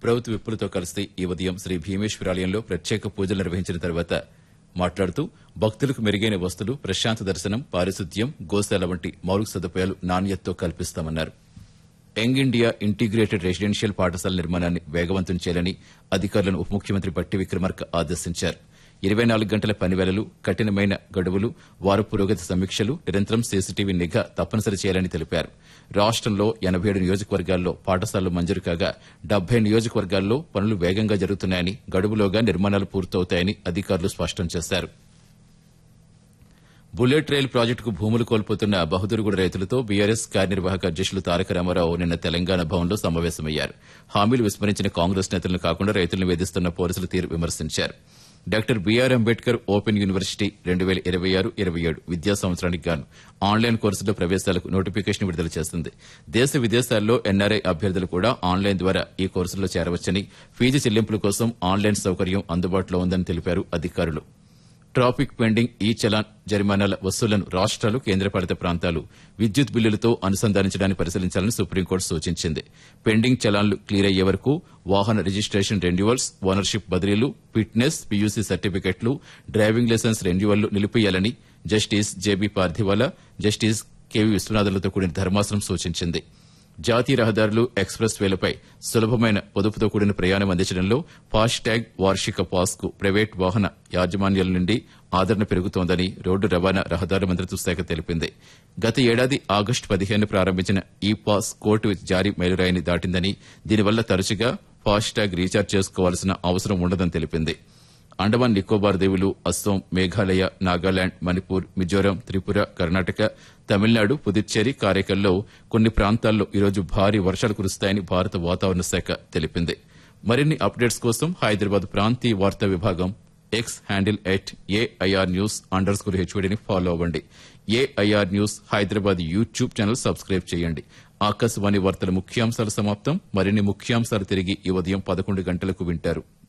ప్రభుత్వ విప్పులతో కలిసి ఈ ఉదయం శ్రీ భీమేశ్వరాలయంలో ప్రత్యేక పూజలు నిర్వహించిన తర్వాత మాట్లాడుతూ భక్తులకు మెరుగైన వస్తువులు ప్రశాంత దర్శనం పారిశుద్ధ్యం గోశాల వంటి మౌలిక సదుపాయాలు నాణ్యతతో కల్పిస్తామన్నారు యంగ్ ఇండియా ఇంటిగ్రేటెడ్ రెసిడెన్షియల్ పాఠశాల నిర్మాణాన్ని వేగవంతం చేయాలని అధికారులను ఉప ముఖ్యమంత్రి పట్టి విక్రమార్క ఆదేశించారు ఇరవై నాలుగు గంటల పనివేళలు కఠినమైన గడువులు వారు పురోగతి సమీక్షలు నిరంతరం సీసీటీవీ నిఘా తప్పనిసరి చేయాలని తెలిపారు రాష్టంలో ఎనబై ఏడు నియోజకవర్గాల్లో పాఠశాలలు మంజూరు కాగా డెబ్బై నియోజకవర్గాల్లో పనులు వేగంగా జరుగుతున్నాయని గడువులోగా నిర్మాణాలు పూర్తవుతాయని అధికారులు స్పష్టం చేశారు బుల్లెట్ రైలు ప్రాజెక్టుకు భూములు కోల్పోతున్న బహదూర్గూడ రైతులతో బీఆర్ఎస్ కార్యనిర్వాహక అధ్యక్షులు తారక రామారావు నిన్న తెలంగాణ భవన్లో సమావేశమయ్యారు హామీలు విస్మరించిన కాంగ్రెస్ నేతలను కాకుండా రైతులను వేధిస్తున్న పోలీసుల తీరు విమర్శించారు doctor BR Ambedkar open university రెండు వేల ఇరవై ఆరు ఇరవై ఏడు విద్యా సంవత్సరానికి గాను ఆన్లైన్ కోర్సులో ప్రవేశాలకు నోటిఫికేషన్ విడుదల చేస్తుంది దేశ విదేశాల్లో ఎన్ఆర్ఐ అభ్యర్థులు కూడా ఆన్లైన్ ద్వారా ఈ కోర్సుల్లో చేరవచ్చని ఫీజు చెల్లింపుల కోసం ఆన్లైన్ సౌకర్యం అందుబాటులో ఉందని తెలిపారు అధికారులు ట్రాఫిక్ పెండింగ్ ఈ చలాన్ జరిమానాల వసూళ్లను రాష్ట్రాలు కేంద్రపాలిత ప్రాంతాలు విద్యుత్ బిల్లులతో అనుసంధానించడానికి పరిశీలించాలని సుప్రీంకోర్టు సూచించింది పెండింగ్ చలాన్లు క్లియర్ అయ్యే వరకు వాహన రిజిస్ట్రేషన్ రెన్యువల్స్ ఓనర్షిప్ బదిలీలు ఫిట్నెస్ పీయూసీ సర్టిఫికెట్లు డ్రైవింగ్ లైసెన్స్ రెన్యువల్లు నిలిపివేయాలని justice JB Pardiwala justice KV విశ్వనాథులతో కూడిన ధర్మాసనం సూచించింది జాతీయ రహదారులు ఎక్స్ప్రెస్ వేలపై సులభమైన పొదుపుతో కూడిన ప్రయాణం అందించడంలో ఫాస్టాగ్ వార్షిక పాస్ కు ప్రైవేట్ వాహన యాజమాన్యాల నుండి ఆదరణ పెరుగుతోందని రోడ్డు రవాణా రహదారుల మంత్రిత్వ శాఖ తెలిపింది గత ఏడాది ఆగస్టు పదిహేను ప్రారంభించిన ఈ పాస్ కోర్టు జారీ మైలురాయిని దాటిందని దీనివల్ల తరచుగా ఫాస్టాగ్ రీఛార్జ్ చేసుకోవాల్సిన అవసరం ఉండదని తెలిపింది అండమాన్ నికోబార్ దీవులు అస్సోం మేఘాలయ నాగాలాండ్ మణిపూర్ మిజోరాం త్రిపుర కర్ణాటక తమిళనాడు పుదుచ్చేరి కారైకల్లో కొన్ని ప్రాంతాల్లో ఈరోజు భారీ వర్షాలు కురుస్తాయని భారత వాతావరణ శాఖ తెలిపింది మరిన్ని అప్డేట్స్ కోసం హైదరాబాద్ ప్రాంతీయ వార్తా విభాగం X handle at AIR news underscore హెచ్వీడీని ఫాలో అవ్వండి AIR news Hyderabad YouTube channel subscribe చేయండి ఆకాశవాణి వార్తల ముఖ్యాంశాలు సమాప్తం మరిన్ని ముఖ్యాంశాలు తిరిగి ఈ ఉదయం పదకొండు గంటలకు వింటారు